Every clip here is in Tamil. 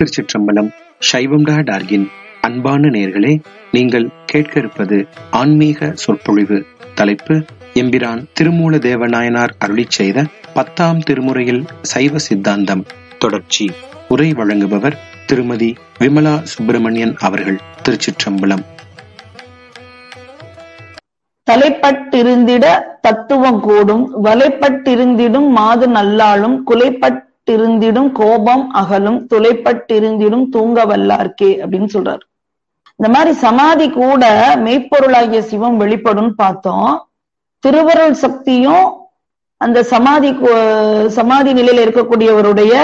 திருச்சிற்றம்பலம் சைவம் டா டார்கின் அன்பான நேர்களே நீங்கள் கேட்க இருப்பது ஆன்மீக சொற்பொழிவு தலைப்பு எம்பிரான் திருமூல தேவநாயனார் அருளிச் செய்த பத்தாம் திருமுறையில் சைவ சித்தாந்தம் தொடர்ச்சி உரை வழங்குபவர் திருமதி விமலா சுப்பிரமணியன் அவர்கள் திருச்சிற்றம்பலம் தலைப்பட்டிருந்திட தத்துவம் கூடும் வலைப்பட்டிருந்திடும் மாது நல்லாளும் குலைப்பட்டிருந்திடும் கோபம் அகலும் துளைப்பட்டிருந்திடும் தூங்க வல்லார்க்கே அப்படின்னு சொல்றாரு இந்த மாதிரி சமாதி கூட மெய்ப்பொருளாகிய சிவம் வெளிப்படும் பார்த்தோம் திருவருள் சக்தியும் அந்த சமாதி கு- சமாதி நிலையில இருக்கக்கூடியவருடைய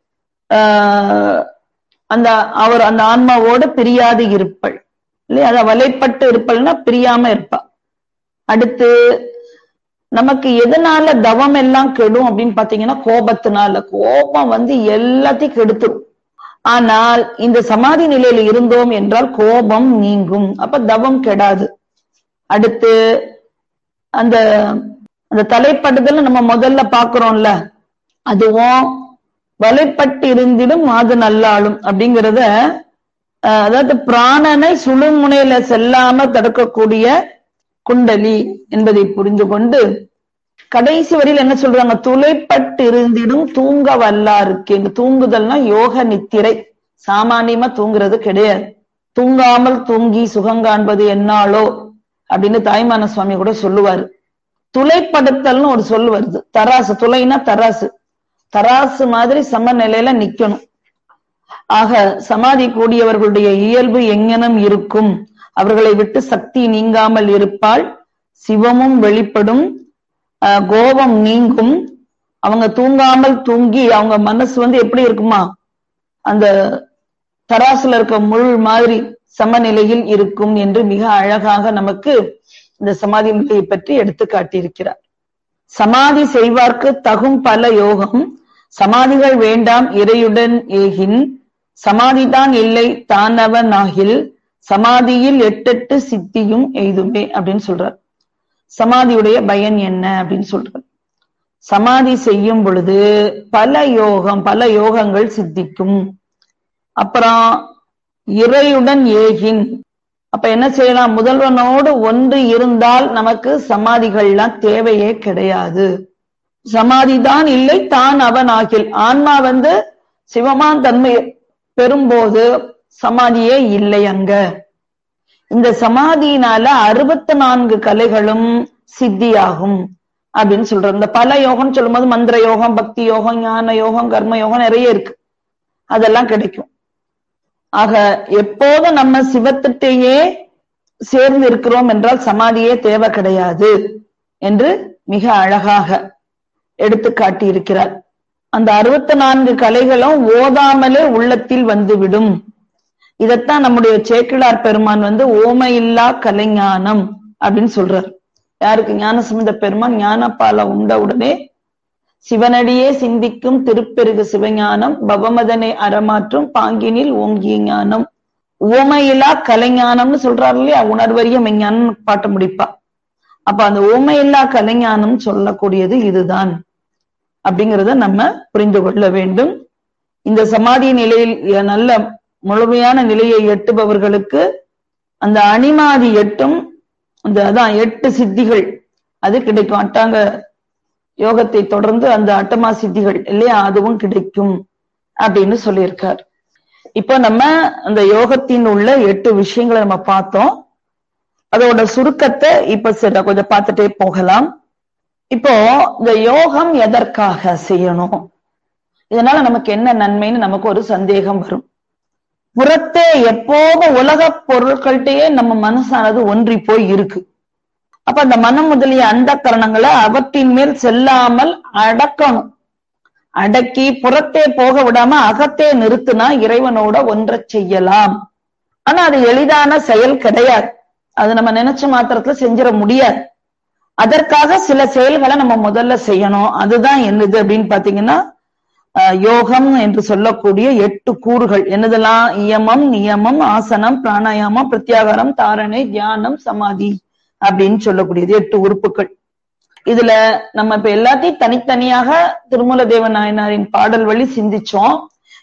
ஆஹ், அந்த அவர் அந்த ஆன்மாவோட பிரியாது இருப்பள் இல்லையா அத வலைப்பட்டு இருப்பல்னா பிரியாம இருப்பா அடுத்து நமக்கு எதனால தவம் எல்லாம் கெடும் அப்படின்னு பாத்தீங்கன்னா கோபத்தினால கோபம் வந்து எல்லாத்தையும் கெடுத்துரும் ஆனால் இந்த சமாதி நிலையில இருந்தோம் என்றால் கோபம் நீங்கும் அப்ப தவம் கெடாது அடுத்து அந்த அந்த தலைப்படுதல் நம்ம முதல்ல பாக்குறோம்ல அதுவும் வலைப்பட்டு இருந்திடும் அது நல்லாளும் அப்படிங்கிறத அஹ், அதாவது பிராணனை சுழுமுனையில செல்லாம தடுக்கக்கூடிய குண்டலி என்பதை புரிந்து கொண்டு கடைசி வரியில் என்ன சொல்றாங்க துளைப்பட்டு இருந்திடும் தூங்க வல்லாருக்கு இந்த தூங்குதல்னா யோக நித்திரை சாமானியமா தூங்குறது கிடையாது தூங்காமல் தூங்கி சுகங்காண்பது என்னாலோ அப்படின்னு தாய்மான சுவாமி கூட சொல்லுவாரு துளைப்படுத்தல்னு ஒரு சொல் வருது தராசு துளைனா தராசு தராசு மாதிரி சமநிலையில நிக்கணும் ஆக சமாதி கூடியவர்களுடைய இயல்பு எங்கனம் இருக்கும் அவர்களை விட்டு சக்தி நீங்காமல் இருப்பால் சிவமும் வெளிப்படும் ஆஹ் கோபம் நீங்கும் அவங்க தூங்காமல் தூங்கி அவங்க மனசு வந்து எப்படி இருக்குமா அந்த தராசுல இருக்க முள் மாதிரி சமநிலையில் இருக்கும் என்று மிக அழகாக நமக்கு இந்த சமாதி நிலையை பற்றி எடுத்து காட்டியிருக்கிறார் சமாதி செய்வார்க்கு தகும் பல யோகம் சமாதிகள் வேண்டாம் இறையுடன் ஏகின் சமாதிதான் இல்லை தானவன் ஆகில் சமாதியில் எட்டெட்டு சித்தியும் எய்துமே அப்படின்னு சொல்றார் சமாதியுடைய பயன் என்ன அப்படின்னு சொல்றார் சமாதி செய்யும் பொழுது பல யோகம் பல யோகங்கள் சித்திக்கும் அப்புறம் இறையுடன் ஏகின் அப்ப என்ன செய்யலாம் முதல்வனோடு ஒன்று இருந்தால் நமக்கு சமாதிகள்லாம் தேவையே கிடையாது சமாதிதான் இல்லை தான் அவன் ஆகில் ஆன்மா வந்து சிவமான் தன்மை பெறும்போது சமாதியே இல்லை அங்க இந்த சமாதியினால அறுபத்தி நான்கு கலைகளும் சித்தியாகும் அப்படின்னு சொல்றோம் இந்த பல யோகம் சொல்லும்போது மந்திர யோகம் பக்தி யோகம் ஞான யோகம் கர்ம யோகம் நிறைய இருக்கு அதெல்லாம் கிடைக்கும் ஆக எப்போதும் நம்ம சிவத்திட்டையே சேர்ந்து இருக்கிறோம் என்றால் சமாதியே தேவை கிடையாது என்று மிக அழகாக எடுத்து காட்டியிருக்கிறார் அந்த அறுபத்தி நான்கு கலைகளும் ஓதாமலே உள்ளத்தில் வந்துவிடும் இதத்தான் நம்முடைய சேக்கிழார் பெருமான் வந்து ஓமையில்லா கலைஞானம் அப்படின்னு சொல்றார் யாருக்கு ஞானசம்பந்த பெருமான் ஞானப்பால உண்ட உடனே சிவனடியே சிந்திக்கும் திருப்பெருகு சிவஞானம் பவமதனை அறமாற்றும் பாங்கினில் ஓங்கிய ஞானம் ஓமையிலா கலைஞானம்னு சொல்றாரு இல்லையா உணர்வறிய மெஞ்ஞானம் பாட்ட முடிப்பா அப்ப அந்த ஓமையில்லா கலைஞானம் சொல்லக்கூடியது இதுதான் அப்படிங்கிறத நம்ம புரிந்து கொள்ள வேண்டும் இந்த சமாதி நிலையில் நல்ல முழுமையான நிலையை எட்டுபவர்களுக்கு அந்த அணிமாதி எட்டும் அந்த அதான் எட்டு சித்திகள் அது கிடைக்கும் அட்டாங்க யோகத்தை தொடர்ந்து அந்த அட்டமா சித்திகள் இல்லையா அதுவும் கிடைக்கும் அப்படின்னு சொல்லியிருக்கார் இப்போ நம்ம அந்த யோகத்தின் உள்ள எட்டு விஷயங்களை நம்ம பார்த்தோம் அதோட சுருக்கத்தை இப்ப சில கொஞ்சம் பார்த்துட்டே போகலாம் இப்போ இந்த யோகம் எதற்காக செய்யணும் இதனால நமக்கு என்ன நன்மைன்னு நமக்கு ஒரு சந்தேகம் வரும் புறத்தே எப்போதும் உலக பொருட்கள்கிட்டயே நம்ம மனசானது ஒன்றி போய் இருக்கு அப்ப அந்த மனம் முதலிய அந்த கரணங்களை அவற்றின் மேல் செல்லாமல் அடக்கணும் அடக்கி புறத்தே போக விடாம அகத்தே நிறுத்தினா இறைவனோட ஒன்றை செய்யலாம் ஆனா அது எளிதான செயல் கிடையாது அது நம்ம நினைச்ச மாத்திரத்துல செஞ்சிட முடியாது அதற்காக சில செயல்களை நம்ம முதல்ல செய்யணும் அதுதான் என்னது அப்படின்னு பாத்தீங்கன்னா அஹ், யோகம் என்று சொல்லக்கூடிய எட்டு கூறுகள் என்னதெல்லாம் இயமம் நியமம் ஆசனம் பிராணாயாமம் பிரத்யாகாரம் தாரணை தியானம் சமாதி அப்படின்னு சொல்லக்கூடியது எட்டு உறுப்புகள் இதுல நம்ம இப்ப எல்லாத்தையும் தனித்தனியாக திருமூல தேவ நாயனாரின் பாடல் வழி சிந்திச்சோம்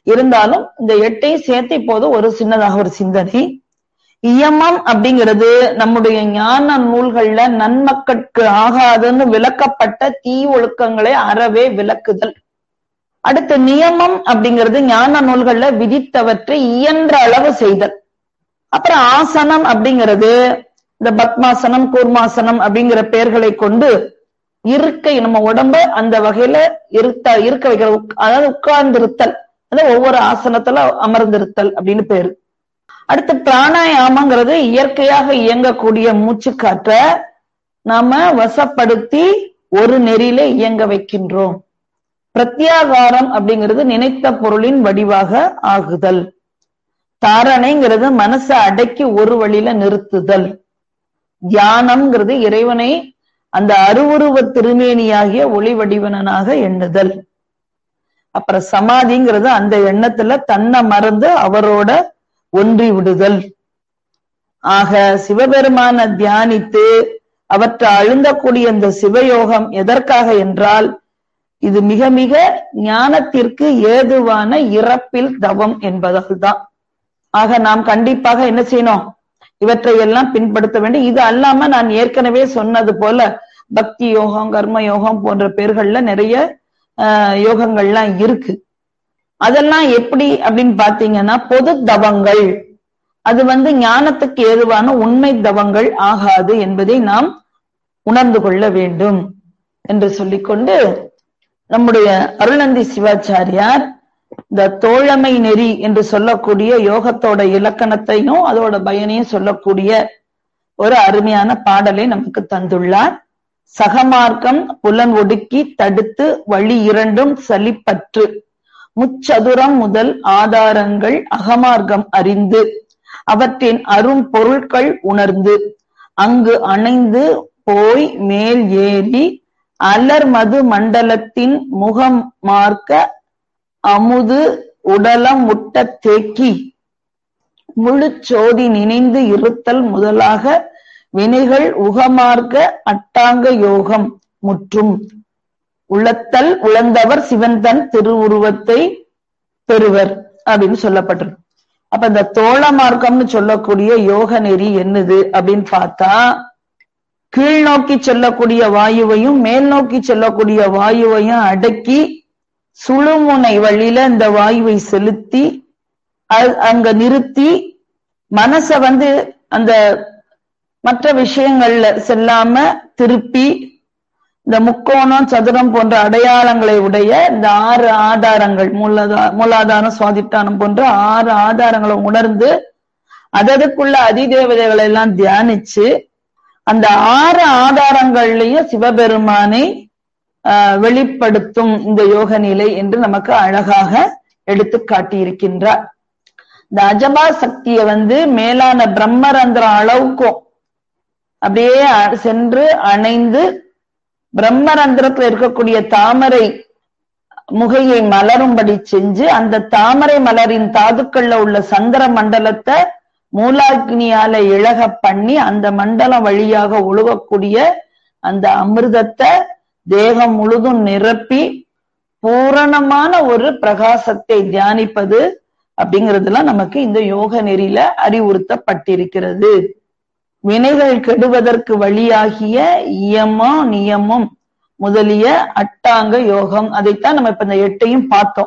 இருந்தாலும் இந்த எட்டையும் சேர்த்து இப்போது ஒரு சின்னதாக ஒரு சிந்தனை இயமம் அப்படிங்கிறது நம்முடைய ஞான நூல்கள்ல நன்மக்கட்கு ஆகாதுன்னு விளக்கப்பட்ட தீ ஒழுக்கங்களை அறவே விளக்குதல் அடுத்து நியமம் அப்படிங்கிறது ஞான நூல்கள்ல விதித்தவற்றை இயன்ற அளவு செய்தல் அப்புறம் ஆசனம் அப்படிங்கிறது இந்த பத்மாசனம் கூர்மாசனம் அப்படிங்கிற பெயர்களை கொண்டு இருக்கை நம்ம உடம்ப அந்த வகையில இருத்த இருக்க வைக்கிற அதாவது உட்கார்ந்திருத்தல் அதாவது ஒவ்வொரு ஆசனத்துல அமர்ந்திருத்தல் அப்படின்னு பேரு அடுத்து பிராணாயாமங்கிறது இயற்கையாக இயங்கக்கூடிய மூச்சுக்காற்ற நாம வசப்படுத்தி ஒரு நெறியில இயங்க வைக்கின்றோம் பிரத்யாகாரம் அப்படிங்கிறது நினைத்த பொருளின் வடிவாக ஆகுதல் தாரணைங்கிறது மனசை அடக்கி ஒரு வழியில நிறுத்துதல் தியானம்ங்கிறது இறைவனை அந்த அருவுருவ திருமேனியாகிய ஒளி வடிவனாக எண்ணுதல் அப்புறம் சமாதிங்கிறது அந்த எண்ணத்துல தன்னை மறந்து அவரோட ஒன்றி விடுதல் ஆக சிவபெருமான தியானித்து அவற்றை அழுந்தக்கூடிய இந்த சிவயோகம் எதற்காக என்றால் இது மிக மிக ஞானத்திற்கு ஏதுவான இறப்பில் தவம் என்பதால் தான் ஆக நாம் கண்டிப்பாக என்ன செய்யணும் இவற்றை எல்லாம் பின்படுத்த வேண்டும் இது அல்லாம நான் ஏற்கனவே சொன்னது போல பக்தி யோகம் கர்ம யோகம் போன்ற பேர்கள்ல நிறைய ஆஹ் யோகங்கள்லாம் இருக்கு அதெல்லாம் எப்படி அப்படின்னு பாத்தீங்கன்னா பொது தவங்கள் அது வந்து ஞானத்துக்கு ஏதுவான உண்மை தவங்கள் ஆகாது என்பதை நாம் உணர்ந்து கொள்ள வேண்டும் என்று சொல்லிக்கொண்டு நம்முடைய அருளந்தி சிவாச்சாரியார் இந்த தோழமை நெறி என்று சொல்லக்கூடிய யோகத்தோட இலக்கணத்தையும் அதோட பயனையும் சொல்லக்கூடிய ஒரு அருமையான பாடலை நமக்கு தந்துள்ளார் சகமார்க்கம் புலன் ஒடுக்கி தடுத்து வழி இரண்டும் சலிப்பற்று முச்சதுரம் முதல் ஆதாரங்கள் அகமார்க்கம் அறிந்து அவற்றின் அரும் பொருட்கள் உணர்ந்து அங்கு அணைந்து போய் மேல் ஏறி அலர் மது மண்டலத்தின் முகம் மார்க்க அமுது உடலம் முட்ட தேக்கி முழு சோதி நினைந்து இருத்தல் முதலாக வினைகள் உகமார்க்க அட்டாங்க யோகம் முற்றும் உளத்தல் உழந்தவர் சிவன் தன் திருவுருவத்தை பெறுவர் அப்படின்னு சொல்லப்பட்டிருக்கு அப்ப இந்த தோழ மார்க்கம்னு சொல்லக்கூடிய யோக நெறி என்னது அப்படின்னு பார்த்தா கீழ் நோக்கி செல்லக்கூடிய வாயுவையும் மேல் நோக்கி செல்லக்கூடிய வாயுவையும் அடக்கி சுழுமுனை வழியில இந்த வாயுவை செலுத்தி அங்க நிறுத்தி மனச வந்து அந்த மற்ற விஷயங்கள்ல செல்லாம திருப்பி இந்த முக்கோணம் சதுரம் போன்ற அடையாளங்களை உடைய இந்த ஆறு ஆதாரங்கள் மூலதா மூலாதாரம் சுவாதிட்டானம் போன்ற ஆறு ஆதாரங்களை உணர்ந்து அதற்குள்ள அதிதேவதைகளை எல்லாம் தியானிச்சு அந்த ஆறு ஆதாரங்கள்லயும் சிவபெருமானை வெளிப்படுத்தும் இந்த யோக நிலை என்று நமக்கு அழகாக எடுத்து காட்டியிருக்கின்றார் இந்த அஜபா சக்திய வந்து மேலான பிரம்மரந்திரம் அளவுக்கும் அப்படியே சென்று அணைந்து பிரம்மரந்திரத்துல இருக்கக்கூடிய தாமரை முகையை மலரும்படி செஞ்சு அந்த தாமரை மலரின் தாதுக்கள்ல உள்ள சந்திர மண்டலத்தை மூலாக்னியால இழக பண்ணி அந்த மண்டலம் வழியாக ஒழுகக்கூடிய அந்த அமிர்தத்தை தேகம் முழுதும் நிரப்பி பூரணமான ஒரு பிரகாசத்தை தியானிப்பது அப்படிங்கிறதுலாம் நமக்கு இந்த யோக நெறியில அறிவுறுத்தப்பட்டிருக்கிறது வினைகள் கெடுவதற்கு வழியாகிய இயமம் நியமம் முதலிய அட்டாங்க யோகம் அதைத்தான் நம்ம இப்ப இந்த எட்டையும் பார்த்தோம்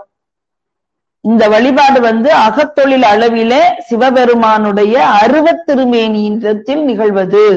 இந்த வழிபாடு வந்து அகத்தொழில் அளவிலே சிவபெருமானுடைய அருவத்திருமேனியத்தில் நிகழ்வது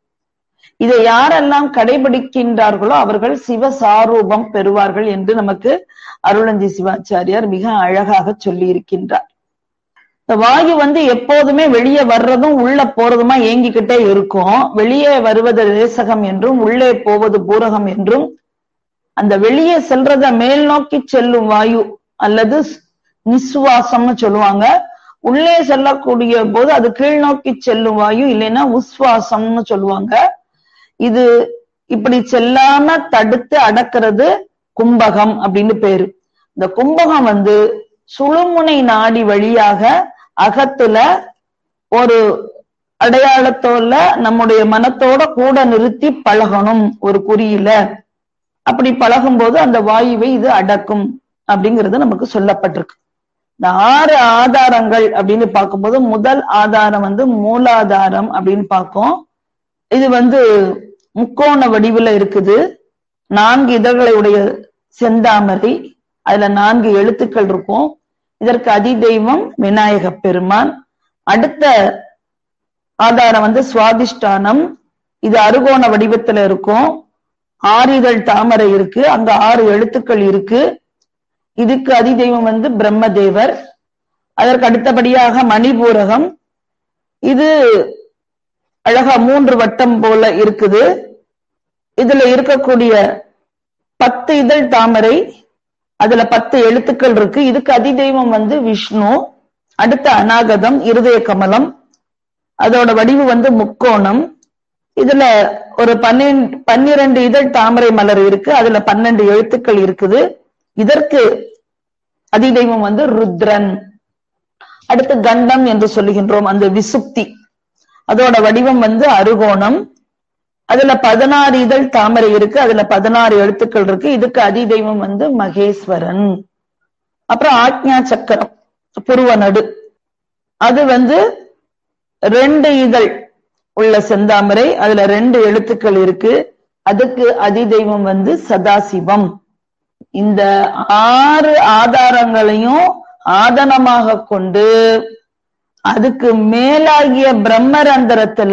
இதை யாரெல்லாம் கடைபிடிக்கின்றார்களோ அவர்கள் சிவசாரூபம் பெறுவார்கள் என்று நமக்கு அருளஞ்சி சிவாச்சாரியார் மிக அழகாக சொல்லி இருக்கின்றார் இந்த வாயு வந்து எப்போதுமே வெளியே வர்றதும் உள்ள போறதுமா ஏங்கிக்கிட்டே இருக்கும் வெளியே வருவது ரேசகம் என்றும் உள்ளே போவது பூரகம் என்றும் அந்த வெளியே செல்றத மேல் நோக்கி செல்லும் வாயு அல்லது நிஸ்வாசம்னு சொல்லுவாங்க உள்ளே செல்லக்கூடிய போது அது கீழ் நோக்கி செல்லும் வாயு இல்லைன்னா உஸ்வாசம்னு சொல்லுவாங்க இது இப்படி செல்லாம தடுத்து அடக்கிறது கும்பகம் அப்படின்னு பேரு இந்த கும்பகம் வந்து சுழுமுனை நாடி வழியாக அகத்துல ஒரு அடையாளத்தோட நம்முடைய மனத்தோட கூட நிறுத்தி பழகணும் ஒரு குறியில அப்படி பழகும் போது அந்த வாயுவை இது அடக்கும் அப்படிங்கிறது நமக்கு சொல்லப்பட்டிருக்கு இந்த ஆறு ஆதாரங்கள் அப்படின்னு பார்க்கும்போது முதல் ஆதாரம் வந்து மூலாதாரம் அப்படின்னு பார்க்கும் இது வந்து முக்கோண வடிவுல இருக்குது நான்கு இதழ்களை உடைய செந்தாமரை அதுல நான்கு எழுத்துக்கள் இருக்கும் இதற்கு அதிதெய்வம் விநாயக பெருமான் அடுத்த ஆதாரம் வந்து சுவாதிஷ்டானம் இது அருகோண வடிவத்துல இருக்கும் ஆறு இதழ் தாமரை இருக்கு அங்க ஆறு எழுத்துக்கள் இருக்கு இதுக்கு அதிதெய்வம் வந்து பிரம்மதேவர் அதற்கு அடுத்தபடியாக மணிபூரகம் இது அழகா மூன்று வட்டம் போல இருக்குது இதுல இருக்கக்கூடிய பத்து இதழ் தாமரை அதுல பத்து எழுத்துக்கள் இருக்கு இதுக்கு அதிதெய்வம் வந்து விஷ்ணு அடுத்த அநாகதம் இருதய கமலம் அதோட வடிவு வந்து முக்கோணம் இதுல ஒரு பன்னெண்டு பன்னிரண்டு இதழ் தாமரை மலர் இருக்கு அதுல பன்னெண்டு எழுத்துக்கள் இருக்குது இதற்கு அதிதெய்வம் வந்து ருத்ரன் அடுத்து கண்டம் என்று சொல்லுகின்றோம் அந்த விசுப்தி அதோட வடிவம் வந்து அருகோணம் அதுல பதினாறு இதழ் தாமரை இருக்கு அதுல பதினாறு எழுத்துக்கள் இருக்கு இதுக்கு அதிதெய்வம் வந்து மகேஸ்வரன் அப்புறம் ஆக்ஞா சக்கரம் புருவ நடு அது வந்து ரெண்டு இதழ் உள்ள செந்தாமரை அதுல ரெண்டு எழுத்துக்கள் இருக்கு அதுக்கு அதிதெய்வம் வந்து சதாசிவம் இந்த ஆறு ஆதாரங்களையும் ஆதனமாக கொண்டு அதுக்கு மேலாகிய பிரம்மரந்திரத்துல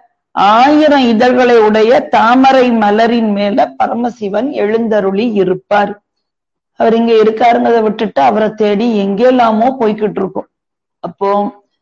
ஆயிரம் இதழ்களை உடைய தாமரை மலரின் மேல பரமசிவன் எழுந்தருளி இருப்பார் அவர் இங்க இருக்காருங்கிறத விட்டுட்டு அவரை தேடி எங்கெல்லாமோ போய்கிட்டு இருக்கோம் அப்போ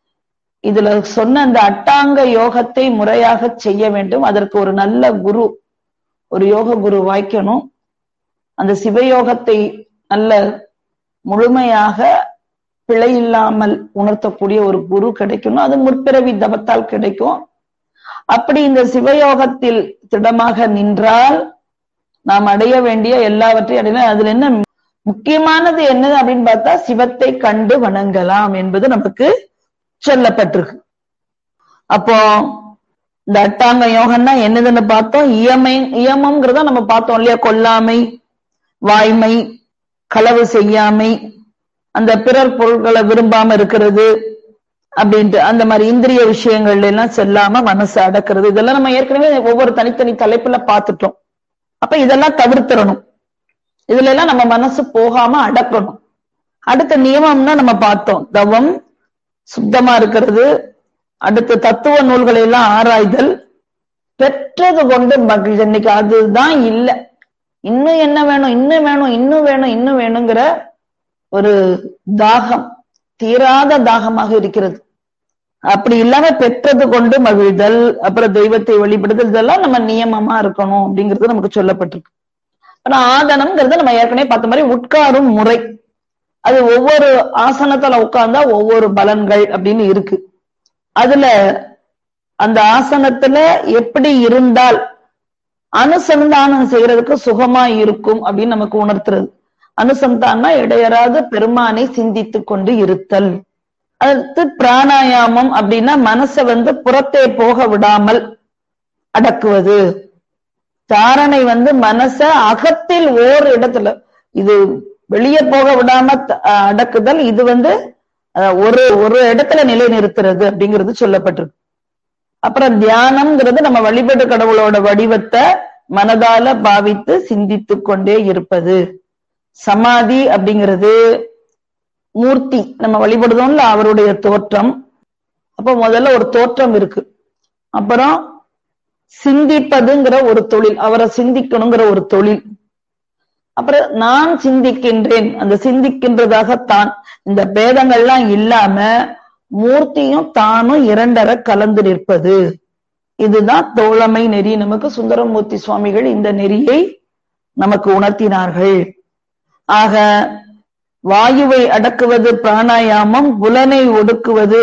இதுல சொன்ன அந்த அட்டாங்க யோகத்தை முறையாக செய்ய வேண்டும் அதற்கு ஒரு நல்ல குரு ஒரு யோக குரு வாய்க்கணும் அந்த சிவயோகத்தை நல்ல முழுமையாக பிழை இல்லாமல் உணர்த்தக்கூடிய ஒரு குரு கிடைக்கணும் அது முற்பிறவி தவத்தால் கிடைக்கும் அப்படி இந்த சிவயோகத்தில் திடமாக நின்றால் நாம் அடைய வேண்டிய எல்லாவற்றையும் அடையலாம் அதுல என்ன முக்கியமானது என்னது அப்படின்னு பார்த்தா சிவத்தை கண்டு வணங்கலாம் என்பது நமக்கு சொல்லப்பட்டிருக்கு அப்போ இந்த அட்டாங்க யோகம்னா என்னதுன்னு பார்த்தோம் இயமை இயமம்ங்கிறத நம்ம பார்த்தோம் இல்லையா கொல்லாமை வாய்மை களவு செய்யாமை அந்த பிறர் பொருட்களை விரும்பாம இருக்கிறது அப்படின்ட்டு அந்த மாதிரி இந்திரிய விஷயங்கள்ல எல்லாம் செல்லாம மனசு அடக்கிறது இதெல்லாம் நம்ம ஏற்கனவே ஒவ்வொரு தனித்தனி தலைப்புல பார்த்துட்டோம் அப்ப இதெல்லாம் தவிர்த்திடணும் இதுல எல்லாம் நம்ம மனசு போகாம அடக்கணும் அடுத்த நியமம்னா நம்ம பார்த்தோம் தவம் சுத்தமா இருக்கிறது அடுத்து தத்துவ நூல்களை எல்லாம் ஆராய்தல் பெற்றது கொண்டு மகிழ்ச்சி இன்னைக்கு அதுதான் இல்லை இன்னும் என்ன வேணும் இன்னும் வேணும் இன்னும் வேணும் இன்னும் வேணுங்கிற ஒரு தாகம் தீராத தாகமாக இருக்கிறது அப்படி இல்லாம பெற்றது கொண்டு மகிழ்தல் அப்புறம் தெய்வத்தை வழிபடுதல் இதெல்லாம் நம்ம நியமமா இருக்கணும் அப்படிங்கிறது நமக்கு சொல்லப்பட்டிருக்கு ஆனா ஆதனம்ங்கிறது நம்ம ஏற்கனவே பார்த்த மாதிரி உட்காரும் முறை அது ஒவ்வொரு ஆசனத்துல உட்கார்ந்தா ஒவ்வொரு பலன்கள் அப்படின்னு இருக்கு அதுல அந்த ஆசனத்துல எப்படி இருந்தால் அனுசந்தானம் செய்யறதுக்கு சுகமா இருக்கும் அப்படின்னு நமக்கு உணர்த்துறது அனுசந்தானா இடையராது பெருமானை சிந்தித்து கொண்டு இருத்தல் அடுத்து பிராணாயாமம் அப்படின்னா மனசை வந்து புறத்தே போக விடாமல் அடக்குவது தாரணை வந்து மனச அகத்தில் ஓர் இடத்துல இது வெளியே போக விடாம அடக்குதல் இது வந்து ஒரு ஒரு இடத்துல நிலை நிறுத்துறது அப்படிங்கிறது சொல்லப்பட்டிருக்கு அப்புறம் தியானம்ங்கிறது நம்ம வழிபடு கடவுளோட வடிவத்தை மனதால பாவித்து சிந்தித்து கொண்டே இருப்பது சமாதி அப்படிங்கிறது மூர்த்தி நம்ம வழிபடுதோம்ல அவருடைய தோற்றம் அப்ப முதல்ல ஒரு தோற்றம் இருக்கு அப்புறம் சிந்திப்பதுங்கிற ஒரு தொழில் அவரை சிந்திக்கணுங்கிற ஒரு தொழில் அப்புறம் நான் சிந்திக்கின்றேன் அந்த சிந்திக்கின்றதாகத்தான் இந்த பேதங்கள்லாம் இல்லாம மூர்த்தியும் தானும் இரண்டர கலந்து நிற்பது இதுதான் தோழமை நெறி நமக்கு சுந்தரமூர்த்தி சுவாமிகள் இந்த நெறியை நமக்கு உணர்த்தினார்கள் ஆக வாயுவை அடக்குவது பிராணாயாமம் புலனை ஒடுக்குவது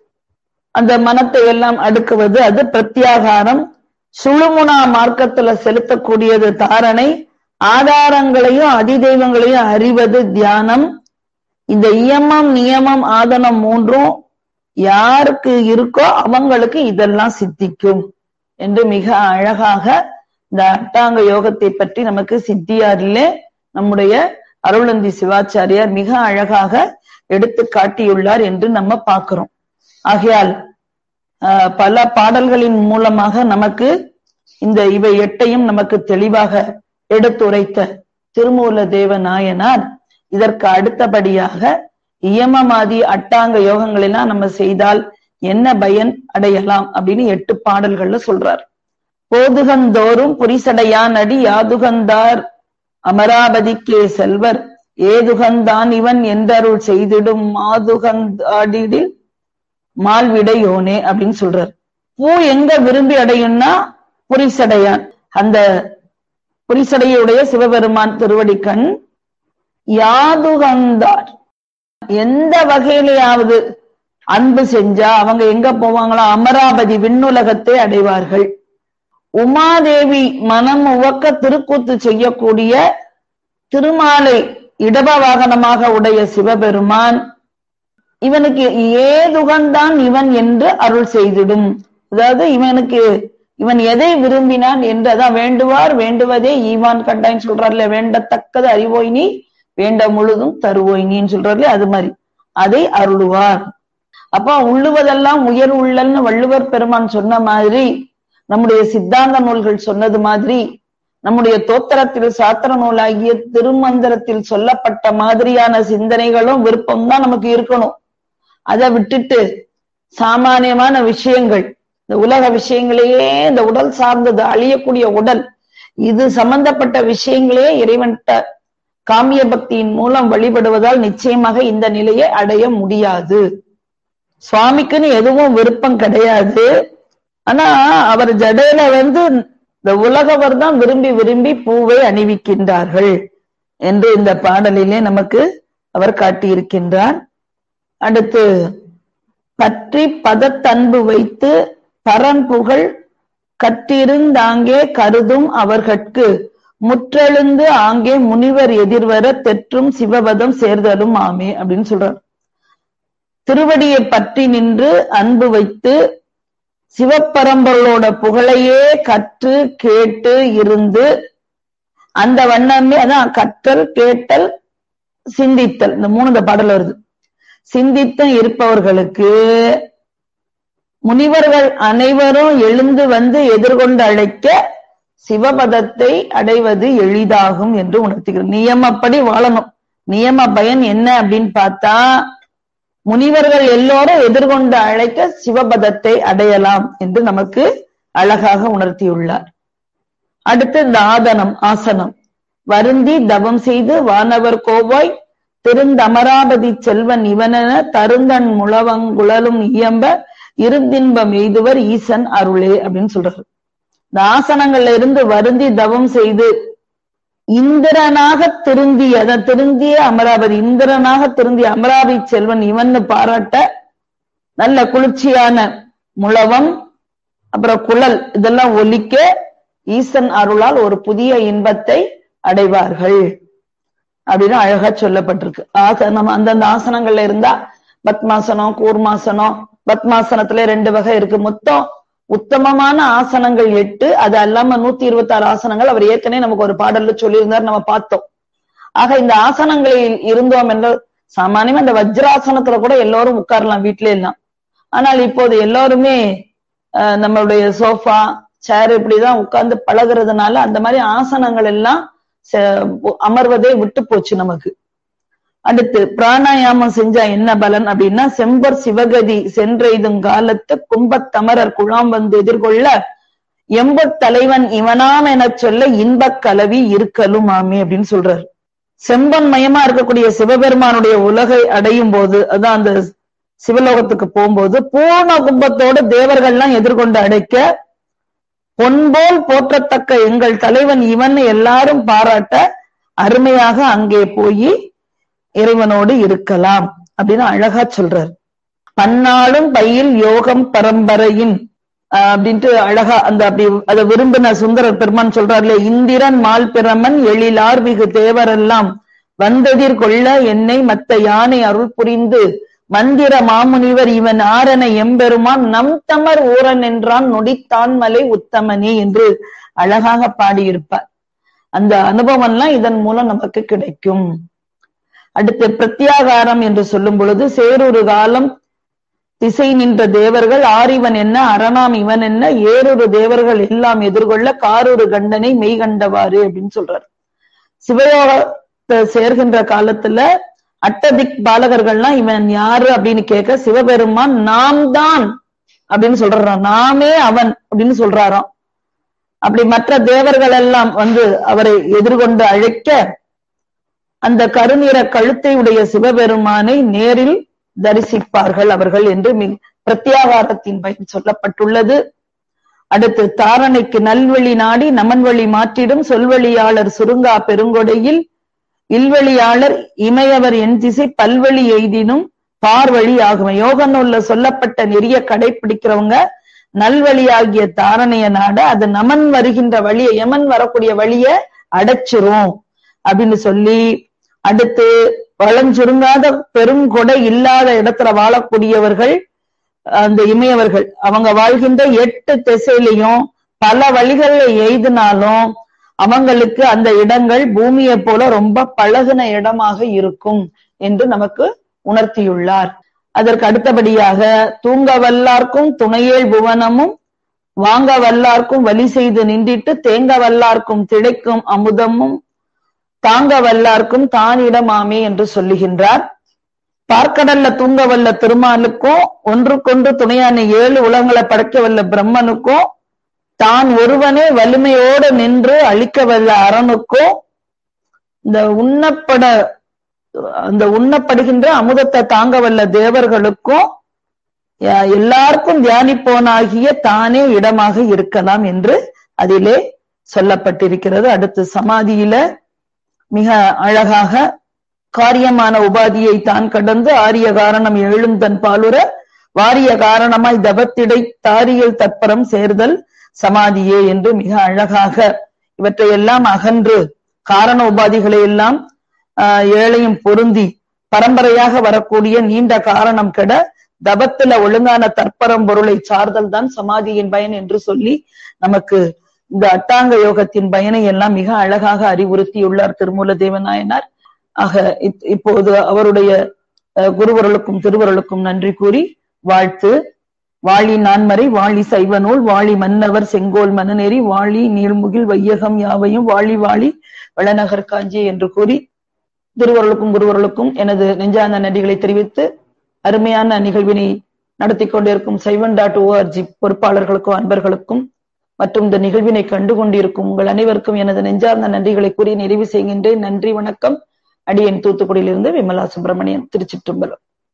அந்த மனத்தை எல்லாம் அடுக்குவது அது பிரத்யாகாரம் சுழுமுனா மார்க்கத்துல செலுத்தக்கூடியது தாரணை ஆதாரங்களையும் அதிதெய்வங்களையும் அறிவது தியானம் இந்த இயமம் நியமம் ஆதனம் மூன்றும் யாருக்கு இருக்கோ அவங்களுக்கு இதெல்லாம் சித்திக்கும் என்று மிக அழகாக இந்த அட்டாங்க யோகத்தை பற்றி நமக்கு சித்தியாரிலே நம்முடைய அருளந்தி சிவாச்சாரியார் மிக அழகாக எடுத்து காட்டியுள்ளார் என்று நம்ம பார்க்கிறோம் ஆகையால் ஆஹ், பல பாடல்களின் மூலமாக நமக்கு இந்த இவை எட்டையும் நமக்கு தெளிவாக எடுத்துரைத்த திருமூல தேவ நாயனார் இதற்கு அடுத்தபடியாக இயமமாதி அட்டாங்க யோகங்கள் எல்லாம் நம்ம செய்தால் என்ன பயன் அடையலாம் அப்படின்னு எட்டு பாடல்கள்ல சொல்றார் போதுகந்தோறும் புரிசடையான் அடி யாதுகந்தார் அமராவதிக்கே செல்வர் ஏதுகந்தான் இவன் என்றருள் செய்திடும் மாதுகந்தாடிடில் மால்விடையோனே அப்படின்னு சொல்றார் பூ எங்க விரும்பி அடையும்னா புரிசடையான் அந்த புரிசடையுடைய சிவபெருமான் திருவடிக்கண் யாதுகந்தார் எந்த வகையிலேயாவது அன்பு செஞ்சா அவங்க எங்க போவாங்களோ அமராவதி விண்ணுலகத்தை அடைவார்கள் உமாதேவி மனம் உவக்க திருக்கூத்து செய்யக்கூடிய திருமாலை இடப வாகனமாக உடைய சிவபெருமான் இவனுக்கு ஏதுகந்தான் இவன் என்று அருள் செய்திடும் அதாவது இவனுக்கு இவன் எதை விரும்பினான் என்று அதான் வேண்டுவார் வேண்டுவதே ஈவான் கண்டான்னு சொல்றாருல வேண்டத்தக்கது அறிவோய் நீ வேண்ட முழுதும் தருவோய் நீன்னு சொல்றாருல அது மாதிரி அதை அருளுவார் அப்ப உள்ளுவதெல்லாம் உயர் உள்ளல்னு வள்ளுவர் பெருமான் சொன்ன மாதிரி நம்முடைய சித்தாந்த நூல்கள் சொன்னது மாதிரி நம்முடைய தோத்திரத்தில் சாத்திர நூலாகிய திருமந்திரத்தில் சொல்லப்பட்ட மாதிரியான சிந்தனைகளும் விருப்பம் தான் நமக்கு இருக்கணும் அதை விட்டுட்டு சாமானியமான விஷயங்கள் இந்த உலக விஷயங்களையே இந்த உடல் சார்ந்தது அழியக்கூடிய உடல் இது சம்பந்தப்பட்ட விஷயங்களே இறைவன்கிட்ட காமிய பக்தியின் மூலம் வழிபடுவதால் நிச்சயமாக இந்த நிலையை அடைய முடியாது சுவாமிக்குன்னு எதுவும் விருப்பம் கிடையாது ஆனா அவர் ஜடையில வந்து இந்த உலகவர் தான் விரும்பி விரும்பி பூவை அணிவிக்கின்றார்கள் என்று இந்த பாடலிலே நமக்கு அவர் காட்டியிருக்கின்றார் அடுத்து பற்றி பதத்தன்பு வைத்து பரன்புகழ் கற்றிருந்தாங்கே கருதும் அவர்கட்கு முற்றெழுந்து ஆங்கே முனிவர் எதிர்வர தெற்றும் சிவபதம் சேர்தலும் ஆமே அப்படின்னு சொல்றார் திருவடியை பற்றி நின்று அன்பு வைத்து சிவப்பரம்பொருளோட புகழையே கற்று கேட்டு இருந்து அந்த வண்ணமே அதான் கற்றல் கேட்டல் சிந்தித்தல் இந்த மூணு இந்த பாடல் வருது சிந்தித்து இருப்பவர்களுக்கு முனிவர்கள் அனைவரும் எழுந்து வந்து எதிர்கொண்டு அழைக்க சிவபதத்தை அடைவது எளிதாகும் என்று உணர்த்துகிறோம் நியமப்படி வாழணும் நியம பயன் என்ன அப்படின்னு பார்த்தா முனிவர்கள் எல்லோரும் எதிர்கொண்டு அழைக்க சிவபதத்தை அடையலாம் என்று நமக்கு அழகாக உணர்த்தியுள்ளார் அடுத்து இந்த ஆதனம் ஆசனம் வருந்தி தவம் செய்து வானவர் கோவாய் திருந்தமராபதி செல்வன் இவனென தருந்தன் முழவங்குழலும் இயம்ப இருந்தின்பம் எய்துவர் ஈசன் அருளே அப்படின்னு சொல்றாரு இந்த ஆசனங்கள்ல இருந்து வருந்தி தவம் செய்து இந்திரனாக திருந்திய அதான் திருந்திய அமராவதி இந்திரனாக திருந்திய அமராவதி செல்வன் இவன்னு பாராட்ட நல்ல குளிர்ச்சியான முழவம் அப்புறம் குழல் இதெல்லாம் ஒலிக்க ஈசன் அருளால் ஒரு புதிய இன்பத்தை அடைவார்கள் அப்படின்னு அழகா சொல்லப்பட்டிருக்கு ஆசனம் அந்தந்த ஆசனங்கள்ல இருந்தா பத்மாசனம் கூர்மாசனம் பத்மாசனத்துல ரெண்டு வகை இருக்கு மொத்தம் உத்தமமான ஆசனங்கள் எட்டு அது அல்லாம நூத்தி இருபத்தி ஆறு ஆசனங்கள் அவர் ஏற்கனவே நமக்கு ஒரு பாடல்ல சொல்லியிருந்தார் நம்ம பார்த்தோம் ஆக இந்த ஆசனங்களில் இருந்தோம் என்ற சாமானியமா இந்த வஜ்ராசனத்துல கூட எல்லோரும் உட்காரலாம் வீட்ல எல்லாம் ஆனால் இப்போது எல்லோருமே அஹ், நம்மளுடைய சோஃபா சேர் இப்படிதான் உட்கார்ந்து பழகுறதுனால அந்த மாதிரி ஆசனங்கள் எல்லாம் செ- அமர்வதே விட்டு போச்சு நமக்கு அடுத்து பிராணாயாமம் செஞ்சா என்ன பலன் அப்படின்னா செம்பர் சிவகதி சென்றெய்தும் காலத்து கும்பத்தமரர் குழாம் வந்து எதிர்கொள்ள எம்பத் தலைவன் இவனாம் எனச் சொல்ல இன்பக் கலவி இருக்கலும் ஆமே அப்படின்னு சொல்றாரு செம்பன் மயமா இருக்கக்கூடிய சிவபெருமானுடைய உலகை அடையும் போது அதான் அந்த சிவலோகத்துக்கு போகும்போது பூர்ண கும்பத்தோடு தேவர்கள்லாம் எதிர்கொண்டு அடைக்க பொன்போல் போற்றத்தக்க எங்கள் தலைவன் இவன் எல்லாரும் பாராட்ட அருமையாக அங்கே போய் இறைவனோடு இருக்கலாம் அப்படின்னு அழகா சொல்றார் பன்னாளும் பையில் யோகம் பரம்பரையின் ஆஹ் அப்படின்ட்டு அழகா அந்த அப்படி அதை விரும்பின சுந்தரர் பெருமான் சொல்றாருல இந்திரன் மால் பிரமன் எழிலார் மிகு தேவரெல்லாம் வந்தெதிர் கொள்ள என்னை மத்த யானை அருள் புரிந்து மந்திர மாமுனிவர் இவன் ஆரன எம்பெருமான் நம் தமர் ஊரன் என்றான் நொடித்தான் மலை உத்தமனே என்று அழகாக பாடியிருப்பார் அந்த அனுபவம்லாம் இதன் மூலம் நமக்கு கிடைக்கும் அடுத்து பிரத்யாகாரம் என்று சொல்லும் பொழுது சேரொரு காலம் திசை நின்ற தேவர்கள் ஆரிவன் என்ன அரணாம் இவன் என்ன ஏறொரு தேவர்கள் எல்லாம் எதிர்கொள்ள காரொரு கண்டனை மெய் கண்டவாறு அப்படின்னு சொல்றார் சிவயோகத்தை சேர்கின்ற காலத்துல அட்டதிக் பாலகர்கள்லாம் இவன் யாரு அப்படின்னு கேட்க சிவபெருமான் நாம் தான் அப்படின்னு சொல்றாராம் நாமே அவன் அப்படின்னு சொல்றாராம் அப்படி மற்ற தேவர்கள் எல்லாம் வந்து அவரை எதிர்கொண்டு அழைக்க அந்த கருநிற கழுத்தை உடைய சிவபெருமானை நேரில் தரிசிப்பார்கள் அவர்கள் என்று பிரத்யாகாரத்தின் பயன் சொல்லப்பட்டுள்ளது அடுத்து தாரணைக்கு நல்வழி நாடி நமன்வழி மாற்றிடும் சொல்வழியாளர் சுருங்கா பெருங்கொடையில் இல்வழியாளர் இமையவர் என் திசை பல்வழி எய்தினும் பார்வழி ஆகும் யோக நூல்ல சொல்லப்பட்ட நெறிய கடைபிடிக்கிறவங்க நல்வழியாகிய தாரணைய நாட அது நமன் வருகின்ற வழிய யமன் வரக்கூடிய வழிய அடைச்சிரும் அப்படின்னு சொல்லி அடுத்து வளஞ்சுருங்காத பெருங்கொடை இல்லாத இடத்துல வாழக்கூடியவர்கள் அந்த இமையவர்கள் அவங்க வாழ்கின்ற எட்டு திசையிலையும் பல வழிகள்ல எய்தினாலும் அவங்களுக்கு அந்த இடங்கள் பூமியை போல ரொம்ப பழகுன இடமாக இருக்கும் என்று நமக்கு உணர்த்தியுள்ளார் அதற்கு அடுத்தபடியாக தூங்க வல்லார்க்கும் துணையேல் புவனமும் வாங்க வல்லார்க்கும் வழி செய்து நின்றிட்டு தேங்க வல்லார்க்கும் திளைக்கும் அமுதமும் தாங்க வல்லார்க்கும் தானிடமாமே என்று சொல்லுகின்றார் பார்க்கடல்ல தூங்க வல்ல திருமாலுக்கும் ஒன்றுக்கொன்று துணையான ஏழு உலகங்களை படைக்க வல்ல பிரம்மனுக்கும் தான் ஒருவனே வலிமையோடு நின்று அழிக்க வல்ல அரணுக்கும் இந்த உண்ணப்பட அந்த உண்ணப்படுகின்ற அமுதத்தை தாங்க வல்ல தேவர்களுக்கும் எல்லாருக்கும் தியானிப்போனாகிய தானே இடமாக இருக்கலாம் என்று அதிலே சொல்லப்பட்டிருக்கிறது அடுத்து சமாதியில மிக அழகாக காரியமான உபாதியை தான் கடந்து ஆரிய காரணம் எழும் தன் பாலுர வாரிய காரணமாய் தபத்திடை தாரியல் தற்பரம் சேர்தல் சமாதியே என்று மிக அழகாக இவற்றையெல்லாம் அகன்று காரண உபாதிகளை எல்லாம் ஏழையும் பொருந்தி பரம்பரையாக வரக்கூடிய நீண்ட காரணம் கெட தபத்துல ஒழுங்கான தற்பரம் பொருளை சார்தல் தான் சமாதியின் பயன் என்று சொல்லி நமக்கு இந்த அட்டாங்க யோகத்தின் பயனை எல்லாம் மிக அழகாக அறிவுறுத்தியுள்ளார் திருமூல தேவநாயனார் ஆக இப்போது அவருடைய குருவர்களுக்கும் திருவருளுக்கும் நன்றி கூறி வாழ்த்து வாழி நான்மறை வாழி சைவ நூல் வாழி மன்னவர் செங்கோல் மனநெறி வாழி நீர்முகில் வையகம் யாவையும் வாழி வாழி வளநகர் காஞ்சி என்று கூறி திருவருளுக்கும் குருவர்களுக்கும் எனது நெஞ்சார்ந்த நன்றிகளை தெரிவித்து அருமையான நிகழ்வினை நடத்தி கொண்டிருக்கும் சைவன் டாட் ஓஆர்ஜி பொறுப்பாளர்களுக்கும் அன்பர்களுக்கும் மற்றும் இந்த நிகழ்வினை கண்டு கொண்டிருக்கும் உங்கள் அனைவருக்கும் எனது நெஞ்சார்ந்த நன்றிகளை கூறி நிறைவு செய்கின்றேன் நன்றி வணக்கம் அடியன் தூத்துக்குடியிலிருந்து விமலா சுப்பிரமணியன் திருச்சிற்றம்பலம்